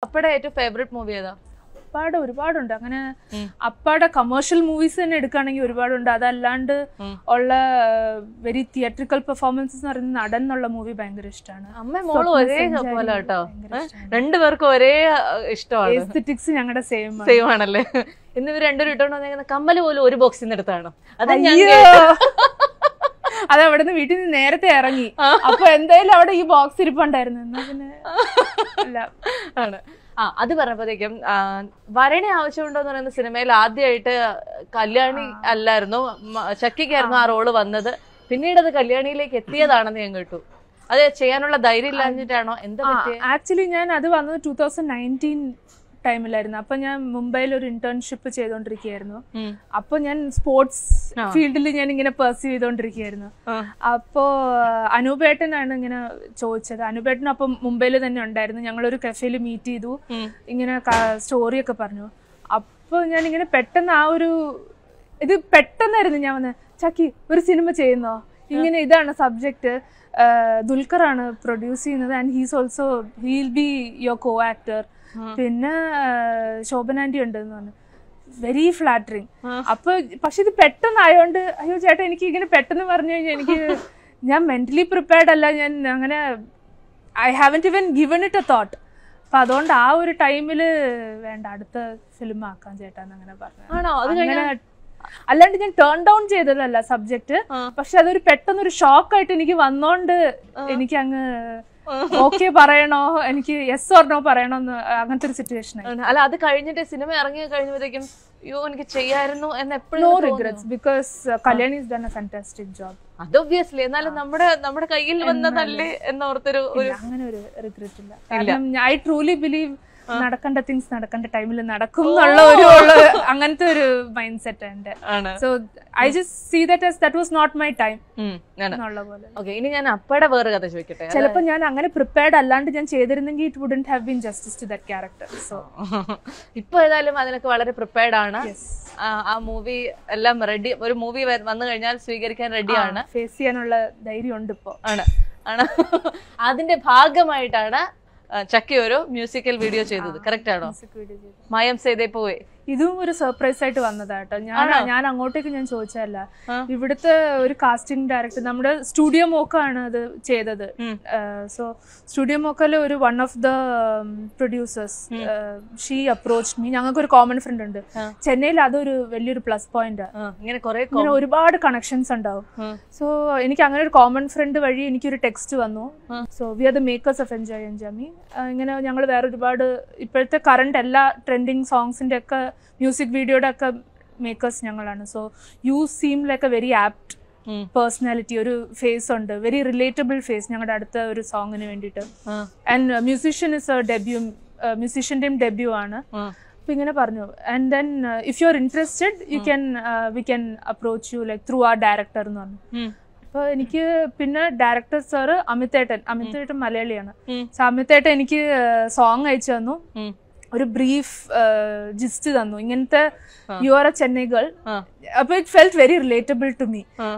അപ്പടെ ഏറ്റവും favourite movie ഏതാ അപ്പാടെ ഒരുപാടുണ്ട് അങ്ങനെ ഉം. അപ്പാടെ കമേഴ്ഷ്യൽ മൂവീസ് തന്നെ എടുക്കുകയാണെങ്കിൽ ഒരുപാടുണ്ട് അതല്ലാണ്ട് ഉം. ഉള്ള വെരി തിയേറ്ററിക്കൽ പെർഫോമൻസസ് എന്ന് പറയുന്ന നടൻ എന്നുള്ള മൂവി ഭയങ്കര ഇഷ്ടമാണ് അമ്മ മോളും ഒരേ സ്വപ്ന പോലെ സഞ്ചാരി കേട്ടോ ഭയങ്കര ഇഷ്ടാണ്. രണ്ടുപേർക്കും ഒരേ അഹ്, ഇഷ്ടമാണ് എസ്തറ്റിക്സ് ഞങ്ങളുടെ സെയിം സെയിം ആണല്ലേ ഇന്ന് ഇവർ രണ്ടുപേരും ഇട്ടോണ്ട് വന്നേക്കുന്ന കമ്മല് പോലും ഒരു ബോക്സിൽ നിന്ന് എടുത്താണ് അത് ഞാൻ അയ്യോ അത് അവിടെ നിന്ന് വീട്ടിൽ നിന്ന് നേരത്തെ ഇറങ്ങി അപ്പൊ എന്തായാലും അവിടെ ഈ ബോക്സ് ഇരിപ്പുണ്ടായിരുന്നു എന്നാ പിന്നെ അല്ല ആണ് ആ അത് പറഞ്ഞപ്പോഴത്തേക്കും ആ, വരണേ ആവശ്യമുണ്ടോ എന്ന് പറയുന്ന സിനിമയിൽ ആദ്യമായിട്ട് കല്യാണി അല്ലായിരുന്നു മ- ചക്കിക്കായിരുന്നു ആ റോള് വന്നത് പിന്നീട് അത് കല്യാണിയിലേക്ക് എത്തിയതാണെന്ന് ഞാൻ കേട്ടു അത് ചെയ്യാനുള്ള ധൈര്യം ഇല്ലാഞ്ഞിട്ടാണോ എന്താ പറ്റിയ ആക്ച്വലി ഞാൻ അത് വന്നത് ടൂ തൗസൻഡ് നയൻറ്റീൻ ടൈമിലായിരുന്നു അപ്പൊ ഞാൻ മുംബൈയിൽ ഒരു ഇന്റേൺഷിപ്പ് ചെയ്തോണ്ടിരിക്കുകയായിരുന്നു അപ്പൊ ഞാൻ സ്പോർട്സ് ആ. ഫീൽഡിൽ ഞാൻ ഇങ്ങനെ പെർസ്യൂ ചെയ്തോണ്ടിരിക്കുകയായിരുന്നു അപ്പോ അനൂപേട്ടനാണ് ഇങ്ങനെ ചോദിച്ചത് അനൂപേട്ടൻ അപ്പം മുംബൈയിൽ തന്നെ ഉണ്ടായിരുന്നു ഞങ്ങളൊരു കഫേയിൽ മീറ്റ് ചെയ്തു ഇങ്ങനെ സ്റ്റോറി ഒക്കെ പറഞ്ഞു അപ്പോൾ ഞാൻ ഇങ്ങനെ പെട്ടെന്ന് ആ ഒരു ഇത് പെട്ടെന്നായിരുന്നു ഞാൻ വന്ന് ചക്കി ഒരു സിനിമ ചെയ്യുന്നോ ഇങ്ങനെ ഇതാണ് സബ്ജക്റ്റ് ദുൽഖറാണ് പ്രൊഡ്യൂസ് ചെയ്യുന്നത് and he's also he'll be your co actor പിന്നെ ആഹ് ശോഭന ആന്റി ഉണ്ട് എന്ന് പറഞ്ഞു വെരി ഫ്ലാറ്ററിങ് അപ്പൊ പക്ഷെ ഇത് പെട്ടെന്ന് ആയതുകൊണ്ട് അയ്യോ ചേട്ടാ എനിക്ക് ഇങ്ങനെ പെട്ടെന്ന് പറഞ്ഞു കഴിഞ്ഞാൽ എനിക്ക് ഞാൻ മെന്റലി പ്രിപ്പയർഡ് അല്ല ഞാൻ അങ്ങനെ I haven't even given it a thought അപ്പൊ അതുകൊണ്ട് ആ ഒരു ടൈമിൽ വേണ്ട അടുത്ത ഫിലിം ആക്കാൻ ചേട്ടാന്ന് അങ്ങനെ പറഞ്ഞു ആണോ അത് അങ്ങനെ അല്ലാണ്ട് ഞാൻ ടേൺ ഡൗൺ ചെയ്തതല്ല സബ്ജക്ട് ആ. പക്ഷെ അതൊരു പെട്ടെന്നൊരു ഷോക്ക് ആയിട്ട് എനിക്ക് വന്നോണ്ട് എനിക്ക് അങ്ങ് ഓക്കെ പറയണോ എനിക്ക് യെസ് ഓർ നോ പറയണോ എന്ന് അങ്ങനത്തെ ഒരു സിറ്റുവേഷൻ ആയി ആണ്. അല്ല അത് കഴിഞ്ഞിട്ട് സിനിമ ഇറങ്ങി കഴിഞ്ഞപ്പോഴത്തേക്കും അയ്യോ എനിക്ക് ചെയ്യായിരുന്നു എന്ന് നോ എപ്പോഴും regrets because Kalyani is done a fantastic job അത് ഒബ്വിയസ്ലി എന്നാലും നമ്മുടെ നമ്മുടെ കയ്യിൽ വന്നതല്ലേ എന്നോർത്തൊരു ഒരു അങ്ങനെ ഒരു റിഗ്രറ്റ് ഇല്ല കാരണം ഐ ട്രൂലി ബിലീവ് നടക്കേണ്ട തിങ്സ് നടക്കേണ്ട ടൈമിൽ നടക്കും എന്നുള്ള ഒരു ഉള്ള അങ്ങനത്തെ ഒരു മൈൻഡ് സെറ്റ് ഉണ്ട് ആണ് so I just see that as that was not my time um, ആണ് എന്നുള്ള പോലെ ഓക്കെ ഇനി ഞാൻ അപ്പയുടെ വേറെ കഥ ചോദിക്കട്ടെ ചിലപ്പോൾ ഞാൻ അങ്ങനെ പ്രിപ്പയർഡ് അല്ലാണ്ട് ഞാൻ ചെയ്തിരുന്നെങ്കിൽ it wouldn't have been justice to that character so ഇപ്പൊ ഏതായാലും അതിനൊക്കെ വളരെ പ്രിപ്പയർഡ് ആണ് ആ, ആ മൂവി എല്ലാം റെഡി ഒരു മൂവി വന്നു കഴിഞ്ഞാൽ സ്വീകരിക്കാൻ റെഡിയാണ് ഫേസ് ചെയ്യാനുള്ള ധൈര്യം ഉണ്ട് ഇപ്പോ ആണ് ആണ് അതിന്റെ ഭാഗമായിട്ടാണ് ആ, ചക്കി ഒരു മ്യൂസിക്കൽ വീഡിയോ ചെയ്തത് കറക്റ്റ് ആണോ മ്യൂസിക് വീഡിയോ ചെയ്തു മയം സേതേ പോവേ ഇതും ഒരു സർപ്രൈസ് ആയിട്ട് വന്നതാട്ടോ ഞാൻ ഞാൻ അങ്ങോട്ടേക്ക് ഞാൻ ചോദിച്ചതല്ല ആ. ഇവിടുത്തെ ഒരു കാസ്റ്റിംഗ് ഡയറക്ടർ നമ്മുടെ സ്റ്റുഡിയോ മോക്കാണ് അത് ചെയ്തത് ഉം. സോ സ്റ്റുഡിയോ മോക്കല് ഒരു one of the producers she approach me ഞങ്ങൾക്ക് ഒരു കോമൺ ഫ്രണ്ട് ഉണ്ട് ആ. ചെന്നൈയിൽ അതൊരു വലിയൊരു പ്ലസ് പോയിന്റ് ആ, ഇങ്ങനെ കുറെ ഇങ്ങനെ ഒരുപാട് കണക്ഷൻസ് ഉണ്ടാവും സോ എനിക്ക് അങ്ങനെ ഒരു കോമൺ ഫ്രണ്ട് വഴി എനിക്കൊരു ടെക്സ്റ്റ് വന്നു so we are the makers of enjoy Enjaami ഇങ്ങനെ ഞങ്ങൾ വേറെ ഒരുപാട് ഇപ്പോഴത്തെ കറണ്ട് എല്ലാ ട്രെൻഡിങ് സോങ്സിന്റെ ഒക്കെ മ്യൂസിക് വീഡിയോയുടെ ഒക്കെ മേക്കേഴ്സ് ഞങ്ങളാണ് so you seem like a very apt personality ഒരു ഫേസ് ഉണ്ട് വെരി റിലേറ്റബിൾ ഫേസ് ഞങ്ങളുടെ അടുത്ത ഒരു സോങ്ങിന് വേണ്ടിയിട്ട് and musician is a debut മ്യൂസീഷ്യൻ്റെയും ഡെബ്യൂ ആണ് അപ്പൊ ഇങ്ങനെ പറഞ്ഞു and then if you are interested you can we can approach you like through ആ ഡയറക്ടർ എന്ന് പറഞ്ഞു അപ്പൊ എനിക്ക് പിന്നെ ഡയറക്ടർ സാറ് അമിതേട്ടൻ അമിതേട്ടൻ മലയാളിയാണ് സോ അമിതേട്ടൻ എനിക്ക് സോങ് അയച്ചു തന്നു ഒരു ബ്രീഫ് ജിസ്റ്റ് തന്നു ഇങ്ങനത്തെ you are a Chennai girl അപ്പൊ it felt very relatable to me